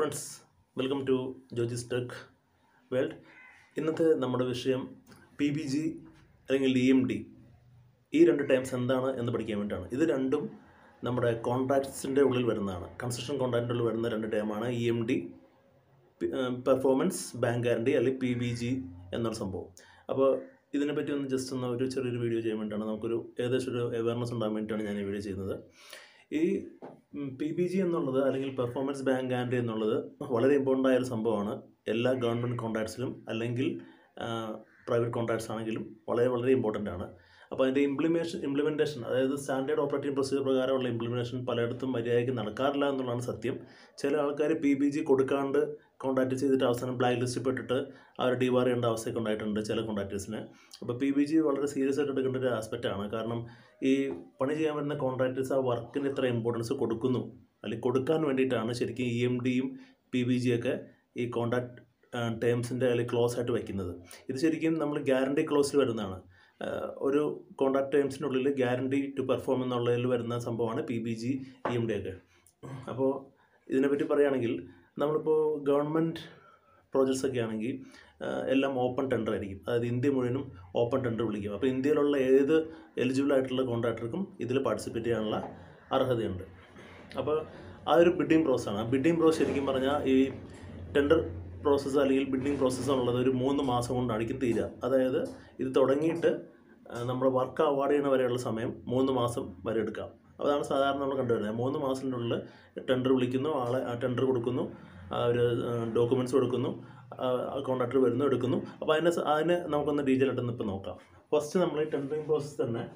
friends welcome to Joji's tech world ഇന്നത്തെ നമ്മുടെ വിഷയം പി ബി ജി അല്ലെങ്കിൽ ഡി എം ഡി ഈ രണ്ട് ടൈംസ് എന്താണ് എന്ന് പഠിക്കാൻ വേണ്ടിയിട്ടാണ് ഇത് രണ്ടും നമ്മുടെ കോൺട്രാക്ട്സിൻ്റെ ഉള്ളിൽ വരുന്നതാണ് കൺസ്ട്രക്ഷൻ കോൺട്രാക്റ്റിൻ്റെ ഉള്ളിൽ വരുന്ന രണ്ട് ടൈമാണ് E M D performance bank guarantee അല്ലെങ്കിൽ പി ബി ജി എന്നൊരു സംഭവം അപ്പോൾ ഇതിനെപ്പറ്റി ഒന്ന് ജസ്റ്റ് ഒന്ന് ഒരു ചെറിയൊരു വീഡിയോ ചെയ്യാൻ വേണ്ടിയിട്ടാണ് നമുക്കൊരു ഏകദേശം ഒരു അവയർനെസ് ഉണ്ടാകാൻ വേണ്ടിയിട്ടാണ് ഞാൻ ഈ വീഡിയോ ചെയ്യുന്നത് ഈ പി ബി ജി എന്നുള്ളത് അല്ലെങ്കിൽ പെർഫോമൻസ് ബാങ്ക് ഗ്യാരണ്ടി എന്നുള്ളത് വളരെ ഇമ്പോർട്ടൻ്റ് ആയ ഒരു സംഭവമാണ് എല്ലാ ഗവൺമെൻറ് കോൺട്രാക്ട്സിലും അല്ലെങ്കിൽ പ്രൈവറ്റ് കോൺട്രാക്ട്സ് ആണെങ്കിലും വളരെ വളരെ ഇമ്പോർട്ടൻ്റ് ആണ് അപ്പോൾ അതിൻ്റെ ഇംപ്ലിമേഷൻ ഇംപ്ലിമെൻറ്റേഷൻ അതായത് സ്റ്റാൻഡേർഡ് ഓപ്പറേറ്റിംഗ് പ്രൊസീജിയർ പ്രകാരമുള്ള ഇംപ്ലിമെൻറ്റേഷൻ പലയിടത്തും മര്യാദയ്ക്ക് നടക്കാറില്ല എന്നുള്ളതാണ് സത്യം ചില ആൾക്കാർ പി ബി ജി കൊടുക്കാണ്ട് കോൺടാക്ട് ചെയ്തിട്ട് അവസാനം ബ്ലാക്ക് ലിസ്റ്റിൽ പെട്ടിട്ട് അവർ ഡിവാർ ചെയ്യേണ്ട അവസ്ഥയൊക്കെ ഉണ്ടായിട്ടുണ്ട് ചില കോൺട്രാക്ടേഴ്സിന് അപ്പോൾ പി ബി ജി വളരെ സീരിയസ് ആയിട്ട് എടുക്കേണ്ട ഒരു ആസ്പെക്റ്റ് ആണ് കാരണം ഈ പണി ചെയ്യാൻ വരുന്ന കോൺട്രാക്ടേഴ്സ് ആ വർക്കിന് ഇത്ര ഇമ്പോർട്ടൻസ് കൊടുക്കുന്നു അല്ലെങ്കിൽ കൊടുക്കാൻ വേണ്ടിയിട്ടാണ് ശരിക്കും ഇ എം ഡിയും പി ബി ജിയൊക്കെ ഈ കോൺട്രാക്ട് ടേംസിൻ്റെ അല്ലെങ്കിൽ ക്ലോസ് ആയിട്ട് വയ്ക്കുന്നത് ഇത് ശരിക്കും നമ്മൾ ഗ്യാരണ്ടി ക്ലോസിൽ വരുന്നതാണ് ഒരു കോൺട്രാക്ട് ടേംസിൻ്റെ ഉള്ളിൽ ഗ്യാരണ്ടി ടു പെർഫോം എന്നുള്ളതിൽ വരുന്ന സംഭവമാണ് P B G E M D ഒക്കെ അപ്പോൾ ഇതിനെപ്പറ്റി പറയുകയാണെങ്കിൽ നമ്മളിപ്പോൾ ഗവൺമെൻറ് പ്രോജക്ട്സ് ഒക്കെ ആണെങ്കിൽ എല്ലാം ഓപ്പൺ ടെൻഡർ ആയിരിക്കും അതായത് ഇന്ത്യ മുഴുവനും ഓപ്പൺ ടെൻഡർ വിളിക്കും അപ്പോൾ ഇന്ത്യയിലുള്ള ഏത് എലിജിബിൾ ആയിട്ടുള്ള കോൺട്രാക്ടർക്കും ഇതിൽ പാർട്ടിസിപ്പേറ്റ് ചെയ്യാനുള്ള അർഹതയുണ്ട് അപ്പോൾ ആ ഒരു ബിഡിങ് പ്രോസസ്സാണ് ആ ബിഡിങ് പ്രോസസ് ശരിക്കും പറഞ്ഞാൽ ഈ ടെൻഡർ പ്രോസസ്സ് അല്ലെങ്കിൽ ബിഡിങ് പ്രോസസ്സ് എന്നുള്ളത് ഒരു മൂന്ന് മാസം കൊണ്ടായിരിക്കും തീരുക അതായത് ഇത് തുടങ്ങിയിട്ട് നമ്മൾ വർക്ക് അവാർഡ് ചെയ്യണ വരെയുള്ള സമയം മൂന്ന് മാസം വരെ എടുക്കാം അതാണ് സാധാരണ നമ്മൾ കണ്ടുവരുന്നത് മൂന്ന് മാസത്തിൻ്റെ ഉള്ളിൽ ടെൻഡർ വിളിക്കുന്നു ആളെ ആ ടെൻഡർ കൊടുക്കുന്നു ഒരു ഡോക്യുമെൻറ്റ്സ് കൊടുക്കുന്നു കോൺട്രാക്ടർ വരുന്നു എടുക്കുന്നു അപ്പോൾ അതിനെ അതിനെ നമുക്കൊന്ന് ഡീറ്റെയിൽ ആയിട്ടൊന്ന് ഇപ്പോൾ നോക്കാം ഫസ്റ്റ് നമ്മൾ ഈ ടെൻഡറിങ് പ്രോസസ്സ് തന്നെ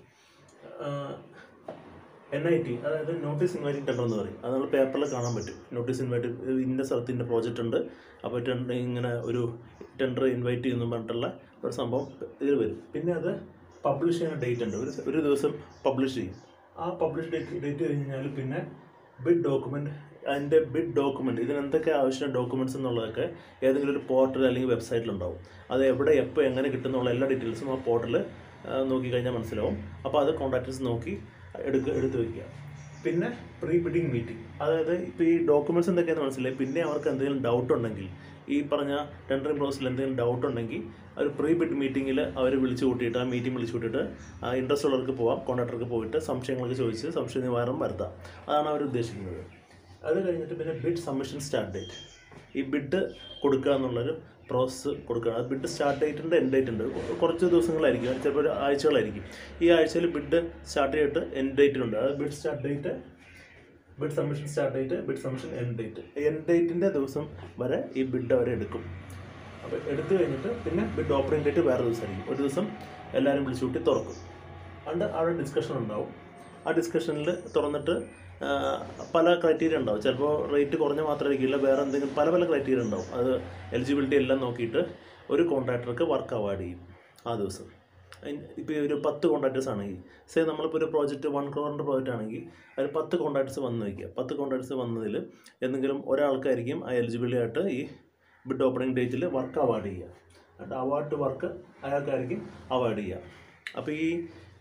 എൻ ഐ ടി അതായത് നോട്ടീസ് ഇൻവൈറ്റിംഗ് ടെൻഡർ എന്ന് പറയും അത് നമ്മൾ പേപ്പറിൽ കാണാൻ പറ്റും നോട്ടീസ് ഇൻവൈറ്റ് ഇന്ന സ്ഥലത്ത് ഇന്ന പ്രോജക്റ്റ് ഉണ്ട് അപ്പോൾ ടെൻഡർ ഇങ്ങനെ ഒരു ടെൻഡർ ഇൻവൈറ്റ് ചെയ്യുന്നു പറഞ്ഞിട്ടുള്ള ഒരു സംഭവം ഇതിൽ വരും പിന്നെ അത് പബ്ലിഷ് ചെയ്യുന്ന ഡേറ്റ് ഉണ്ട് ഒരു ഒരു ദിവസം പബ്ലിഷ് ചെയ്യും ആ പബ്ലിഷ് ഡേറ്റ് ഡേറ്റ് കഴിഞ്ഞാൽ പിന്നെ ബിഡ് ഡോക്യുമെൻറ്റ് അതിൻ്റെ ബിഡ് ഡോക്യുമെൻറ്റ് ഇതിന് എന്തൊക്കെ ആവശ്യമുള്ള ഡോക്യുമെൻറ്റ്സ് എന്നുള്ളതൊക്കെ ഏതെങ്കിലും ഒരു പോർട്ടൽ അല്ലെങ്കിൽ വെബ്സൈറ്റിലുണ്ടാവും അത് എവിടെ എപ്പോൾ എങ്ങനെ കിട്ടുന്നുള്ള എല്ലാ ഡീറ്റെയിൽസും ആ പോർട്ടൽ നോക്കിക്കഴിഞ്ഞാൽ മനസ്സിലാവും അപ്പോൾ അത് കോൺടാക്ടേഴ്സ് നോക്കി എടുക്കുക എടുത്ത് വയ്ക്കുക പിന്നെ പ്രീ ബിഡിങ് മീറ്റിംഗ് അതായത് ഇപ്പോൾ ഈ ഡോക്യുമെൻറ്റ്സ് എന്തൊക്കെയാണെന്ന് മനസ്സിലായി പിന്നെ അവർക്ക് എന്തെങ്കിലും ഡൗട്ട് ഉണ്ടെങ്കിൽ ഈ പറഞ്ഞ ടെൻഡറിങ് പ്രോസസ്സിൽ എന്തെങ്കിലും ഡൗട്ട് ഉണ്ടെങ്കിൽ ഒരു പ്രീ ബിഡ് മീറ്റിങ്ങിൽ അവർ വിളിച്ചു കൂട്ടിയിട്ട് ആ മീറ്റിംഗ് വിളിച്ചു കൂട്ടിയിട്ട് ആ ഇൻട്രസ്റ്റ് ഉള്ളവർക്ക് പോവാം കോൺട്രാക്ടർക്ക് പോയിട്ട് സംശയങ്ങളൊക്കെ ചോദിച്ച് സംശയ നിവാരണം വരുത്താം അതാണ് അവർ ഉദ്ദേശിക്കുന്നത് അത് കഴിഞ്ഞിട്ട് പിന്നെ ബിഡ് സബ്മിഷൻ സ്റ്റാർട്ട് ഡേറ്റ് ഈ ബിഡ് കൊടുക്കുക എന്നുള്ളൊരു പ്രോസസ്സ് കൊടുക്കുക അത് ബിഡ് സ്റ്റാർട്ട് ഡേറ്റിൻ്റെ എൻഡ് ഡേറ്റ് ഉണ്ട് കുറച്ച് ദിവസങ്ങളായിരിക്കും ചിലപ്പോൾ ഒരു ആഴ്ചകളായിരിക്കും ഈ ആഴ്ചയിൽ ബിഡ് സ്റ്റാർട്ട് ചെയ്തിട്ട് എൻഡ് ഡേറ്റിലുണ്ട് അത് bid start date bid submission start date bid submission end date end ഡേറ്റിൻ്റെ ദിവസം വരെ ഈ ബിഡ് അവർ എടുക്കും അപ്പോൾ എടുത്തു കഴിഞ്ഞിട്ട് പിന്നെ ബിഡ് ഓപ്പണിംഗ് ഡേറ്റ് വേറെ ദിവസമായിരിക്കും ഒരു ദിവസം എല്ലാവരും വിളിച്ചു കൂട്ടി തുറക്കും അതുകൊണ്ട് അവിടെ ഡിസ്കഷൻ ഉണ്ടാവും ആ ഡിസ്കഷനിൽ തുറന്നിട്ട് പല ക്രൈറ്റീരിയ ഉണ്ടാവും ചിലപ്പോൾ റേറ്റ് കുറഞ്ഞ മാത്രമായിരിക്കില്ല വേറെ എന്തെങ്കിലും പല പല ക്രൈറ്റീരിയ ഉണ്ടാവും അത് എലിജിബിലിറ്റി എല്ലാം നോക്കിയിട്ട് ഒരു കോൺട്രാക്ടർക്ക് വർക്ക് അവാർഡ് ചെയ്യും ആ ദിവസം ഇപ്പോൾ ഒരു പത്ത് കോൺട്രാക്ടേഴ്സ് ആണെങ്കിൽ സേ നമ്മളിപ്പോൾ ഒരു പ്രോജക്റ്റ് വൺ ക്രോറിൻ്റെ പ്രോജക്റ്റ് ആണെങ്കിൽ അതിൽ പത്ത് കോൺട്രാക്ടേഴ്സ് വന്ന് വയ്ക്കുക പത്ത് കോൺട്രാക്ടേഴ്സ് വന്നതിൽ എന്തെങ്കിലും ഒരാൾക്കായിരിക്കും ആ എലിജിബിലിറ്റി ആയിട്ട് ഈ ബിഡ് ഓപ്പണിംഗ് ഡേറ്റിൽ വർക്ക് അവാർഡ് ചെയ്യുക എന്നിട്ട് അവാർഡ് വർക്ക് അയാൾക്കായിരിക്കും അവാർഡ് ചെയ്യുക അപ്പോൾ ഈ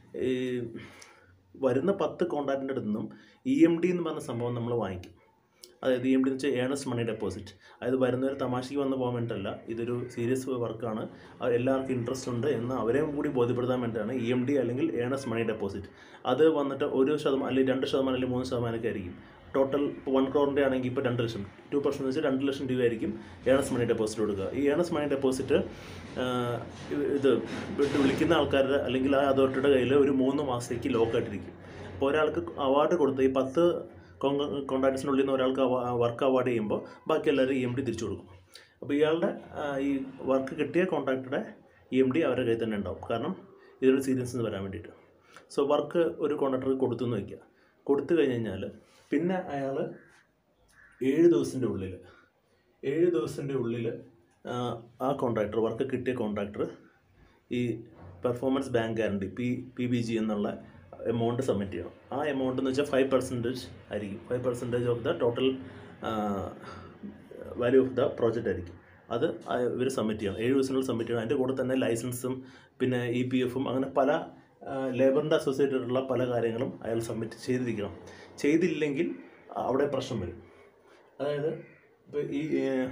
വരുന്ന പത്ത് കോൺട്രാക്റ്റിൻ്റെ അടുത്ത് നിന്നും ഇ എം ഡി എന്ന് പറഞ്ഞ സംഭവം നമ്മൾ വാങ്ങിക്കും അതായത് ഇ എം ഡി എന്ന് വെച്ചാൽ ഏണസ് മണി ഡെപ്പോസിറ്റ് അതായത് വരുന്നവർ തമാശയ്ക്ക് വന്ന് പോകാൻ വേണ്ടിയിട്ടല്ല ഇതൊരു സീരിയസ് വർക്കാണ് എല്ലാവർക്കും ഇൻട്രസ്റ്റ് ഉണ്ട് എന്ന് അവരെയും കൂടി ബോധ്യപ്പെടുത്താൻ വേണ്ടിയിട്ടാണ് ഇ എം ഡി അല്ലെങ്കിൽ ഏണസ് മണി ഡെപ്പോസിറ്റ് അത് വന്നിട്ട് ഒരു ശതമാനം അല്ലെങ്കിൽ രണ്ട് ശതമാനം അല്ലെങ്കിൽ മൂന്ന് ശതമാനമൊക്കെ ആയിരിക്കും ടോട്ടൽ ഇപ്പോൾ വൺ ക്രോറിൻ്റെ ആണെങ്കിൽ ഇപ്പോൾ രണ്ട് ലക്ഷം ടു പെർസെൻറ്റ് വെച്ച് രണ്ട് ലക്ഷം രൂപ ആയിരിക്കും ഏണസ് മണി ഡെപ്പോസിറ്റ് കൊടുക്കുക ഈ ഏണസ് മണി ഡെപ്പോസിറ്റ് ഇത് വിളിക്കുന്ന ആൾക്കാരുടെ അല്ലെങ്കിൽ ആ അതോറിറ്റിയുടെ കയ്യിൽ ഒരു മൂന്ന് മാസത്തേക്ക് ലോക്കായിട്ടിരിക്കും അപ്പോൾ ഒരാൾക്ക് അവാർഡ് കൊടുത്ത് ഈ പത്ത് കോൺട്രാക്ട്സിനുള്ളിൽ നിന്ന് ഒരാൾക്ക് വർക്ക് അവാർഡ് ചെയ്യുമ്പോൾ ബാക്കി എല്ലാവരും ഇ എം ഡി തിരിച്ചു കൊടുക്കും അപ്പോൾ ഇയാളുടെ ഈ വർക്ക് കിട്ടിയ കോൺട്രാക്ടറുടെ ഇ എം ഡി അവരുടെ കയ്യിൽ തന്നെ ഉണ്ടാവും കാരണം ഇതിനൊരു സീരിയസ് വരാൻ വേണ്ടിയിട്ട് സോ വർക്ക് ഒരു കോൺട്രാക്ടർക്ക് കൊടുത്തു എന്ന് വയ്ക്കുക കൊടുത്തു കഴിഞ്ഞ് കഴിഞ്ഞാൽ പിന്നെ അയാൾ ഏഴ് ദിവസത്തിൻ്റെ ഉള്ളിൽ ഏഴ് ദിവസത്തിൻ്റെ ഉള്ളിൽ ആ കോൺട്രാക്ടർ വർക്ക് കിട്ടിയ കോൺട്രാക്ടർ ഈ performance bank guarantee P P B G എന്നുള്ള എമൗണ്ട് സബ്മിറ്റ് ചെയ്യണം ആ എമൗണ്ട് എന്ന് വെച്ചാൽ ഫൈവ് പെർസെൻറ്റേജ് ആയിരിക്കും five percentage of the total value of the project ആയിരിക്കും അത് ഇവർ സബ്മിറ്റ് ചെയ്യണം ഏഴ് ദിവസത്തിനുള്ളിൽ സബ്മിറ്റ് ചെയ്യണം അതിൻ്റെ കൂടെ തന്നെ ലൈസൻസും പിന്നെ ഇ പി എഫും അങ്ങനെ പല ലേബറിൻ്റെ അസോസിയേറ്റഡ് ഉള്ള പല കാര്യങ്ങളും അയാൾ സബ്മിറ്റ് ചെയ്തിരിക്കണം ചെയ്തില്ലെങ്കിൽ അവിടെ പ്രശ്നം വരും അതായത് ഇപ്പോൾ ഈ ഏഹ്,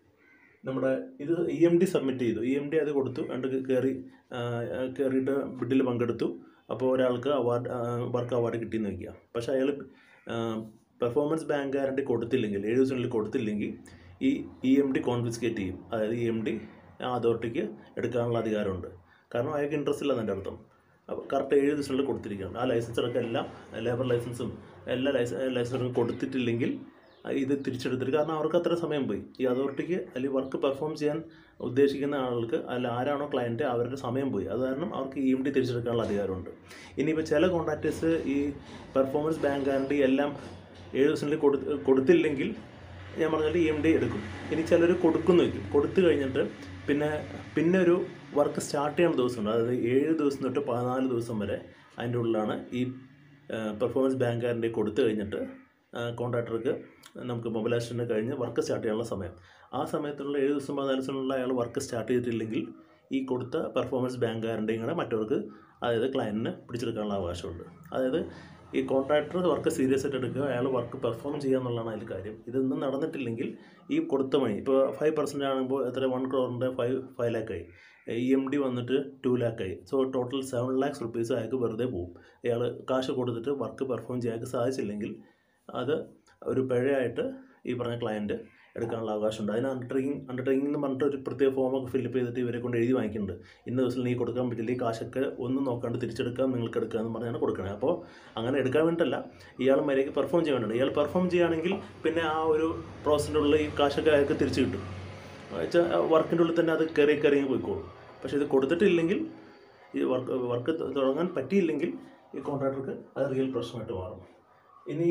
നമ്മുടെ ഇത് ഇ എം ഡി സബ്മിറ്റ് ചെയ്തു ഇ എം ഡി അത് കൊടുത്തു രണ്ട് കയറി കയറിയിട്ട് ബിഡിൽ പങ്കെടുത്തു അപ്പോൾ ഒരാൾക്ക് അവാർഡ് വർക്ക് അവാർഡ് കിട്ടിയെന്ന് വയ്ക്കുക പക്ഷേ അയാൾ പെർഫോമൻസ് ബാങ്ക് ഗ്യാരണ്ടി കൊടുത്തില്ലെങ്കിൽ ഏഴ് ദിവസങ്ങളിൽ കൊടുത്തില്ലെങ്കിൽ ഈ ഇ എം ഡി കോൺഫിസ്കേറ്റ് ചെയ്യും അതായത് ഇ എം ഡി ആ അതോറിറ്റിക്ക് എടുക്കാനുള്ള അധികാരമുണ്ട് കാരണം അയാൾക്ക് ഇൻട്രസ്റ്റ് ഇല്ലെന്ന് എൻ്റെ അർത്ഥം അപ്പോൾ കറക്റ്റ് ഏഴ് ദിവസങ്ങളിൽ കൊടുത്തിരിക്കുകയാണ് ആ ലൈസൻസുകളൊക്കെ എല്ലാം ലേബർ ലൈസൻസും എല്ലാ ലൈസ ലൈസൻസും കൊടുത്തിട്ടില്ലെങ്കിൽ ഇത് തിരിച്ചെടുത്തിട്ട് കാരണം അവർക്ക് അത്ര സമയം പോയി ഈ അതോറിറ്റിക്ക് അല്ലെങ്കിൽ വർക്ക് പെർഫോം ചെയ്യാൻ ഉദ്ദേശിക്കുന്ന ആൾക്ക് അല്ല ആരാണോ ക്ലയൻറ്റ് അവരുടെ സമയം പോയി അത് കാരണം അവർക്ക് ഇ എം ഡി തിരിച്ചെടുക്കാനുള്ള അധികാരമുണ്ട് ഇനിയിപ്പോൾ ചില കോൺട്രാക്ടേഴ്സ് ഈ പെർഫോമൻസ് ബാങ്ക് ഗ്യാരണ്ടി എല്ലാം ഏഴ് ദിവസങ്ങളിൽ കൊടു കൊടുത്തില്ലെങ്കിൽ ഞാൻ പറഞ്ഞാൽ ഇ എം ഡി എടുക്കും ഇനി ചിലർ കൊടുക്കുന്നു വയ്ക്കും കൊടുത്തു കഴിഞ്ഞിട്ട് പിന്നെ പിന്നെ ഒരു വർക്ക് സ്റ്റാർട്ട് ചെയ്യുന്ന ദിവസമുണ്ട് അതായത് ഏഴ് ദിവസം തൊട്ട് പതിനാല് ദിവസം വരെ അതിൻ്റെ ഉള്ളിലാണ് ഈ പെർഫോമൻസ് ബാങ്ക് ഗ്യാരണ്ടി കൊടുത്തു കഴിഞ്ഞിട്ട് കോൺട്രാക്ടർക്ക് നമുക്ക് മൊബിലൈസേഷൻ കഴിഞ്ഞ് വർക്ക് സ്റ്റാർട്ട് ചെയ്യാനുള്ള സമയം ആ സമയത്തുള്ള ഏഴ് ദിവസം പതിനാല് ദിവസമുള്ള അയാൾ വർക്ക് സ്റ്റാർട്ട് ചെയ്തിട്ടില്ലെങ്കിൽ ഈ കൊടുത്ത പെർഫോമൻസ് ബാങ്ക് ഗ്യാരണ്ടിയും കൂടെ മറ്റവർക്ക് അതായത് ക്ലയൻറ്റിന് പിടിച്ചെടുക്കാനുള്ള അവകാശമുണ്ട് അതായത് ഈ കോൺട്രാക്ടർ വർക്ക് സീരിയസ് ആയിട്ട് എടുക്കുക അയാൾ വർക്ക് പെർഫോം ചെയ്യുക എന്നുള്ളതാണ് അതിൽ കാര്യം ഇതൊന്നും നടന്നിട്ടില്ലെങ്കിൽ ഈ കൊടുത്ത മണി ഇപ്പോൾ ഫൈവ് പെർസെൻ്റ് ആകുമ്പോൾ എത്ര വൺ ക്രോറിൻ്റെ ഫൈവ് ഫൈവ് ലാക്കായി ഇ എം ഡി വന്നിട്ട് ടു ലാക്കായി so total seven lakhs rupees അയാൾക്ക് വെറുതെ പോകും അയാൾ കാശ് കൊടുത്തിട്ട് വർക്ക് പെർഫോം ചെയ്യാൻ സാധിച്ചില്ലെങ്കിൽ അത് ഒരു പിഴയായിട്ട് ഈ പറഞ്ഞ ക്ലയൻറ്റ് എടുക്കാനുള്ള അവകാശമുണ്ട് അതിന് അണ്ടർടേക്കിംഗ് അണ്ടർടേക്കിംഗ് എന്ന് പറഞ്ഞിട്ട് ഒരു പ്രത്യേക ഫോമൊക്കെ ഫില്ലപ്പ് ചെയ്തിട്ട് ഇവരെ കൊണ്ട് എഴുതി വാങ്ങിക്കുന്നുണ്ട് ഇന്ന ദിവസം നീ കൊടുക്കാൻ പറ്റില്ല ഈ കാശൊക്കെ ഒന്നും നോക്കാണ്ട് തിരിച്ചെടുക്കാം നിങ്ങൾക്ക് എടുക്കുക എന്ന് പറഞ്ഞാണ് കൊടുക്കണത് അപ്പോൾ അങ്ങനെ എടുക്കാൻ വേണ്ടിയിട്ടല്ല ഇയാൾ മര്യാദയ്ക്ക് പെർഫോം ചെയ്യാൻ വേണ്ടിയിട്ട് ഇയാൾ പെർഫോം ചെയ്യുകയാണെങ്കിൽ പിന്നെ ആ ഒരു പ്രോസസ്സിൻ്റെ ഉള്ളിൽ ഈ കാശൊക്കെ അയാൾക്ക് തിരിച്ചു കിട്ടും വെച്ചാൽ വർക്കിൻ്റെ ഉള്ളിൽ തന്നെ അത് കയറി കയറി പോയിക്കോളും പക്ഷേ ഇത് കൊടുത്തിട്ടില്ലെങ്കിൽ ഈ വർക്ക് വർക്ക് തുടങ്ങാൻ പറ്റിയില്ലെങ്കിൽ ഈ കോൺട്രാക്ടർക്ക് അത് റിയൽ പ്രശ്നമായിട്ട് മാറും ഇനി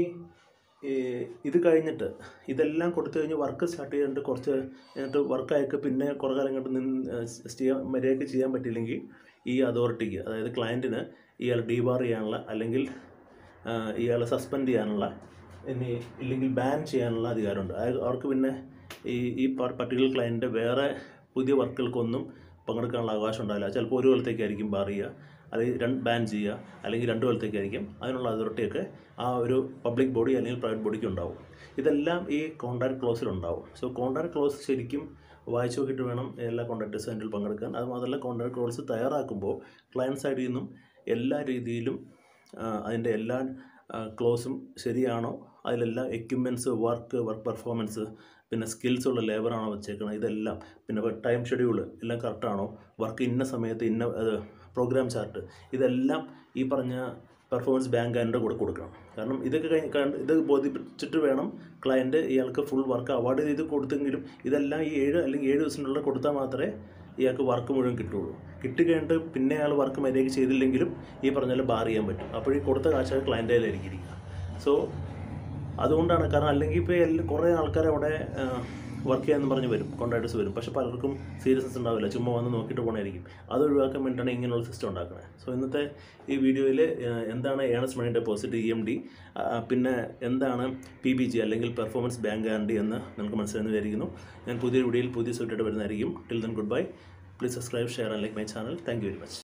ഈ ഇത് കഴിഞ്ഞിട്ട് ഇതെല്ലാം കൊടുത്തു കഴിഞ്ഞ് വർക്ക് സ്റ്റാർട്ട് ചെയ്തിട്ട് കുറച്ച് എന്നിട്ട് വർക്ക് അയക്ക് പിന്നെ കുറേ കാലം കണ്ട് നിന്ന് ചെയ്യാൻ മര്യാദയ്ക്ക് ചെയ്യാൻ പറ്റിയില്ലെങ്കിൽ ഈ അതോറിറ്റിക്ക് അതായത് ക്ലയൻറ്റിന് ഇയാൾ ഡീബാർ ചെയ്യാനുള്ള അല്ലെങ്കിൽ ആ, ഇയാളെ സസ്പെൻഡ് ചെയ്യാനുള്ള ഇനി ഇല്ലെങ്കിൽ ബാൻ ചെയ്യാനുള്ള അധികാരമുണ്ട് അയ- അവർക്ക് പിന്നെ ഈ ഈ പർട്ടിക്കുലർ ക്ലയൻറ്റ് വേറെ പുതിയ വർക്കുകൾക്കൊന്നും പങ്കെടുക്കാനുള്ള അവകാശം ഉണ്ടാവില്ല ചിലപ്പോൾ ഒരു കൊല്ലത്തേക്കായിരിക്കും ബാർ ചെയ്യുക അല്ലെങ്കിൽ രണ്ട് ബാൻ ചെയ്യുക അല്ലെങ്കിൽ രണ്ട് കൊല്ലത്തേക്കായിരിക്കും അതിനുള്ള അതോറിറ്റിയൊക്കെ ആ ഒരു പബ്ലിക് ബോഡി അല്ലെങ്കിൽ പ്രൈവറ്റ് ബോഡിക്ക് ഉണ്ടാവും ഇതെല്ലാം ഈ കോൺട്രാക്ട് ക്ലോസിലുണ്ടാവും സോ കോൺട്രാക്ട് ക്ലോസ് ശരിക്കും വായിച്ചു നോക്കിയിട്ട് വേണം എല്ലാ കോൺട്രാക്ടേഴ്സും അതിൽ പങ്കെടുക്കാൻ അത് മാത്രമല്ല കോൺട്രാക്ട് ക്ലോസ് തയ്യാറാക്കുമ്പോൾ ക്ലയൻറ്റ് സൈഡിൽ നിന്നും എല്ലാ രീതിയിലും ആ, അതിൻ്റെ എല്ലാ ക്ലോസും ശരിയാണോ അതിലെല്ലാം എക്യുപ്മെൻറ്റ്സ് വർക്ക് വർക്ക് പെർഫോമൻസ് പിന്നെ സ്കിൽസ് ഉള്ള ലേബറാണോ വെച്ചേക്കണം ഇതെല്ലാം പിന്നെ ടൈം ഷെഡ്യൂൾ എല്ലാം കറക്റ്റാണോ വർക്ക് ഇന്ന സമയത്ത് ഇന്ന പ്രോഗ്രാം ചാർട്ട് ഇതെല്ലാം ഈ പറഞ്ഞ പെർഫോമൻസ് ബാങ്ക് അതിൻ്റെ കൂടെ കൊടുക്കണം കാരണം ഇതൊക്കെ കഴിഞ്ഞ് കണ്ട് ഇത് ബോധിപ്പിച്ചിട്ട് വേണം ക്ലയൻറ്റ് ഇയാൾക്ക് ഫുൾ വർക്ക് അവാർഡ് ചെയ്ത് കൊടുത്തെങ്കിലും ഇതെല്ലാം ഈ ഏഴ് അല്ലെങ്കിൽ ഏഴ് ദിവസത്തിനുള്ളിൽ കൊടുത്താൽ മാത്രമേ ഇയാൾക്ക് വർക്ക് മുഴുവൻ കിട്ടുള്ളൂ കിട്ടിക്കഴിഞ്ഞിട്ട് പിന്നെ അയാൾ വർക്ക് മര്യാദയ്ക്ക് ചെയ്തില്ലെങ്കിലും ഈ പറഞ്ഞ പോലെ ബാർ ചെയ്യാൻ പറ്റും അപ്പോൾ ഈ കൊടുത്ത കാശ് ക്ലയൻ്റ് കയ്യിലായിരിക്കും ഇരിക്കുക സോ അതുകൊണ്ടാണ് കാരണം അല്ലെങ്കിൽ ഇപ്പോൾ എല്ലാ കുറേ ആൾക്കാർ അവിടെ വർക്ക് ചെയ്യാമെന്ന് പറഞ്ഞ് വരും കോൺട്രാക്ടേഴ്സ് വരും പക്ഷേ പലർക്കും സീരിയസ്നെസ് ഉണ്ടാവില്ല ചുമ്മാ വന്ന് നോക്കിയിട്ട് പോകണമായിരിക്കും അത് ഒഴിവാക്കാൻ വേണ്ടിയിട്ടാണ് ഇങ്ങനെയുള്ള സിസ്റ്റം ഉണ്ടാക്കുന്നത് സോ ഇന്നത്തെ ഈ വീഡിയോയിൽ എന്താണ് earnest money deposit E M D പിന്നെ എന്താണ് പി ബി ജി അല്ലെങ്കിൽ പെർഫോമൻസ് ബാങ്ക് ഗ്യാരണ്ടി എന്ന് നിങ്ങൾക്ക് മനസ്സിലായെന്ന് വിചാരിക്കുന്നു ഞാൻ പുതിയ വീഡിയോയിൽ പുതിയ സൂറ്റായിട്ട് വരുന്നതായിരിക്കും till then good bye please subscribe share and like my channel thank you very much